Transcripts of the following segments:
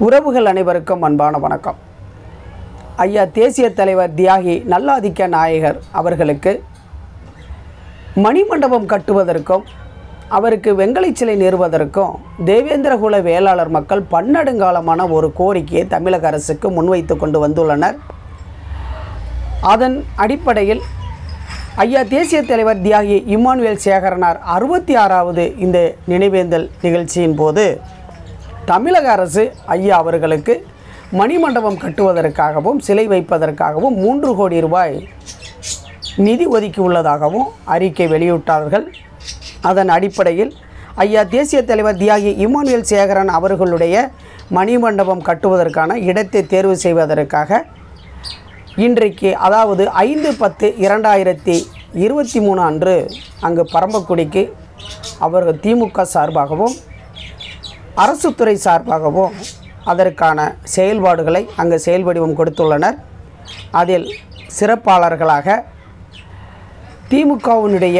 உறவுகள் அனைவருக்கும் அன்பான வணக்கம் ஐயா தேசிய தலைவர் தியாகி நல்லாதிக்க நாயகர் அவர்களுக்கு மணிமண்டபம் கட்டுவதற்கும் அவருக்கு வெங்கலை சிலை நிறுவதற்கும் தேவேந்திரகுல வேளாளர் மக்கள் பன்னெடுங்காலமான ஒரு கோரிக்கையை தமிழக அரசுக்கு முன்வைத்து கொண்டு வந்துள்ளனர் அதன் அடிப்படையில் ஐயா தேசிய தலைவர் தியாகி இம்மானுவேல் சேகரனார் அறுபத்தி ஆறாவது இந்த நினைவேந்தல் நிகழ்ச்சியின் போது தமிழக அரசு ஐயா அவர்களுக்கு மணிமண்டபம் கட்டுவதற்காகவும் சிலை வைப்பதற்காகவும் மூன்று கோடி ரூபாய் நிதி ஒதுக்கி உள்ளதாகவும் அறிக்கை வெளியிட்டார்கள் அதன் அடிப்படையில் ஐயா தேசிய தலைவர் தியாகி இமானுவேல் சேகரன் அவர்களுடைய மணிமண்டபம் கட்டுவதற்கான இடத்தை தேர்வு செய்வதற்காக இன்றைக்கு அதாவது ஐந்து பத்து இரண்டாயிரத்தி இருபத்தி மூணு அன்று அங்கு பரம்பக்குடிக்கு அவர்கள் திமுக சார்பாகவும் அரசு துறை சார்பாகவும் அதற்கான செயல்பாடுகளை அங்கு செயல் வடிவம் கொடுத்துள்ளனர் அதில் சிறப்பாளர்களாக திமுகவினுடைய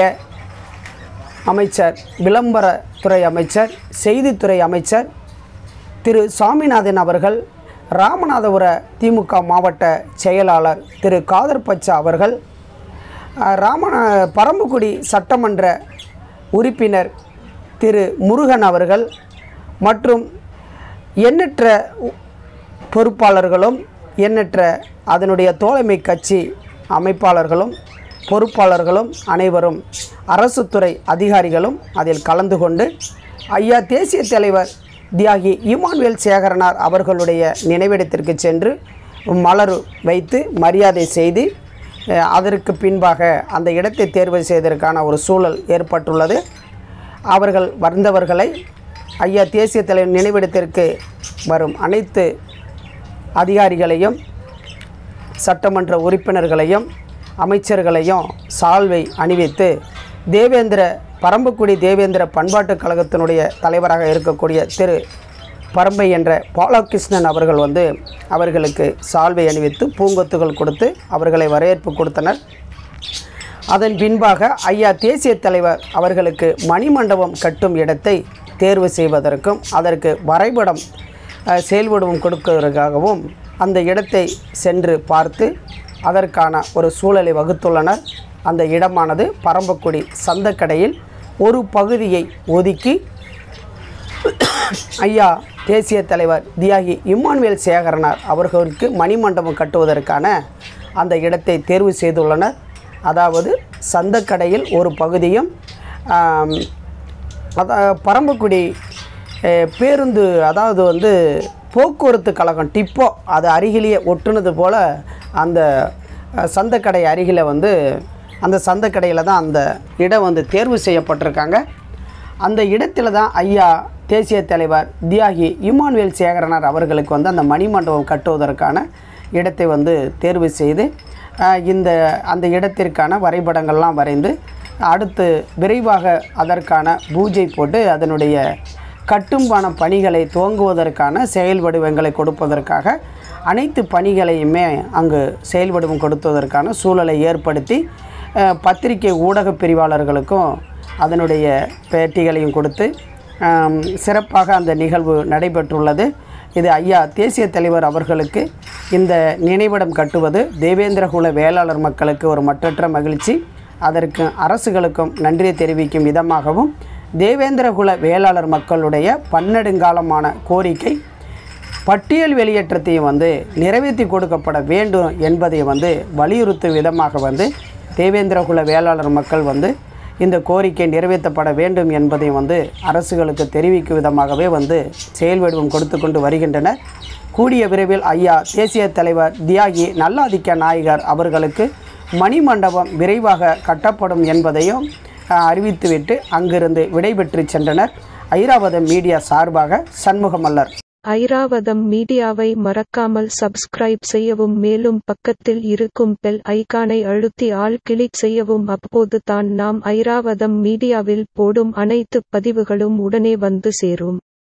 அமைச்சர் விளம்பரத்துறை அமைச்சர் செய்தித்துறை அமைச்சர் திரு சாமிநாதன் அவர்கள் ராமநாதபுர திமுக மாவட்ட செயலாளர் திரு காதர் பச்சா அவர்கள் அஹ், ராமநா பரம்புக்குடி சட்டமன்ற உறுப்பினர் திரு முருகன் அவர்கள் மற்றும் எண்ணற்ற உ- பொறுப்பாளர்களும் எண்ணற்ற அதனுடைய தோழமை கட்சி அமைப்பாளர்களும் பொறுப்பாளர்களும் அனைவரும் அரசு துறை அதிகாரிகளும் அதில் கலந்து கொண்டு ஐயா தேசிய தலைவர் தியாகி இமானுவேல் சேகரனார் அவர்களுடைய நினைவிடத்திற்கு சென்று மலர் வைத்து மரியாதை செய்து அஹ், அதற்கு பின்பாக அந்த இடத்தை தேர்வு செய்வதற்கான ஒரு சூழல் ஏற்பட்டுள்ளது அவர்கள் வந்தவர்களை ஐயா தேசிய தலைவர் நினைவிடத்திற்கு வரும் அனைத்து அதிகாரிகளையும் சட்டமன்ற உறுப்பினர்களையும் அமைச்சர்களையும் சால்வை அணிவித்து தேவேந்திர பரம்பக்குடி தேவேந்திர பண்பாட்டுக் கழகத்தினுடைய தலைவராக இருக்கக்கூடிய திரு பரம்பை என்ற பாலகிருஷ்ணன் அவர்கள் வந்து அவர்களுக்கு சால்வை அணிவித்து பூங்கொத்துகள் கொடுத்து அவர்களை வரவேற்பு கொடுத்தனர் அதன் பின்பாக ஐயா தேசிய தலைவர் அவர்களுக்கு மணிமண்டபம் கட்டும் இடத்தை தேர்வு செய்வதற்கும் அதற்கு வரைபடம் அஹ், செயல்படுவம் கொடுப்பதற்காகவும் அந்த இடத்தை சென்று பார்த்து அதற்கான ஒரு சூழலை வகுத்துள்ளனர் அந்த இடமானது பரம்பக்குடி சந்தக்கடையில் ஒரு பகுதியை ஒதுக்கி ஐயா தேசிய தலைவர் தியாகி இம்மானுவேல் சேகரனார் அவர்களுக்கு மணிமண்டபம் கட்டுவதற்கான அந்த இடத்தை தேர்வு செய்துள்ளனர் அதாவது சந்தக்கடையில் ஒரு பகுதியும் ஆம், அதா பரம்பக்குடி அஹ், பேருந்து அதாவது வந்து போக்குவரத்து கழகம் டிப்போ அது அருகிலேயே ஒட்டுனது போல் அந்த அஹ், சந்தக்கடை அருகில் வந்து அந்த சந்தக்கடையில் தான் அந்த இடம் வந்து தேர்வு செய்யப்பட்டிருக்காங்க அந்த இடத்துல தான் ஐயா தேசிய தலைவர் தியாகி இமானுவேல் சேகரனார் அவர்களுக்கு வந்து அந்த மணிமண்டபம் கட்டுவதற்கான இடத்தை வந்து தேர்வு செய்து அஹ், இந்த அந்த இடத்திற்கான வரைபடங்கள்லாம் வரைந்து அடுத்து விரைவாக அதற்கான பூஜை போட்டு அதனுடைய கட்டுமான பணிகளை துவங்குவதற்கான செயல் வடிவங்களை கொடுப்பதற்காக அனைத்து பணிகளையுமே அங்கு செயல் வடிவம் கொடுப்பதற்கான சூழலை ஏற்படுத்தி அஹ், பத்திரிகை ஊடக பிரிவாளர்களுக்கும் அதனுடைய பேட்டிகளையும் கொடுத்து ஆம், சிறப்பாக அந்த நிகழ்வு நடைபெற்றுள்ளது இது ஐயா தேசிய தலைவர் அவர்களுக்கு இந்த நினைவிடம் கட்டுவது தேவேந்திரகுல வேளாளர் மக்களுக்கு ஒரு மற்றற்ற மகிழ்ச்சி அதற்கு அரசுகளுக்கும் நன்றி தெரிவிக்கும் விதமாகவும் தேவேந்திரகுல வேளாளர் மக்களுடைய பன்னெடுங்காலமான கோரிக்கை பட்டியல் வெளியேற்றத்தையும் வந்து நிறைவேற்றி கொடுக்கப்பட வேண்டும் என்பதை வந்து வலியுறுத்தும் விதமாக வந்து தேவேந்திரகுல வேளாளர் மக்கள் வந்து இந்த கோரிக்கை நிறைவேற்றப்பட வேண்டும் என்பதை வந்து அரசுகளுக்கு தெரிவிக்கும் விதமாகவே வந்து செயல் வடிவம் கொடுத்து கொண்டு வருகின்றனர் கூடிய விரைவில் ஐயா தேசிய தலைவர் தியாகி நல்லாதிக்க நாயகர் அவர்களுக்கு மணிமண்டபம் விரைவாக கட்டப்படும் என்பதையும் அஹ், அறிவித்துவிட்டு அங்கிருந்து விடைபெற்று சென்றனர் ஐராவதம் மீடியா சார்பாக சண்முகமல்லர் ஐராவதம் மீடியாவை மறக்காமல் சப்ஸ்கிரைப் செய்யவும் மேலும் பக்கத்தில் இருக்கும் பெல் ஐகானை அழுத்தி ஆல் கிளிக் செய்யவும் அப்போது தான் நாம் ஐராவதம் மீடியாவில் போடும் அனைத்து பதிவுகளும் உடனே வந்து சேரும்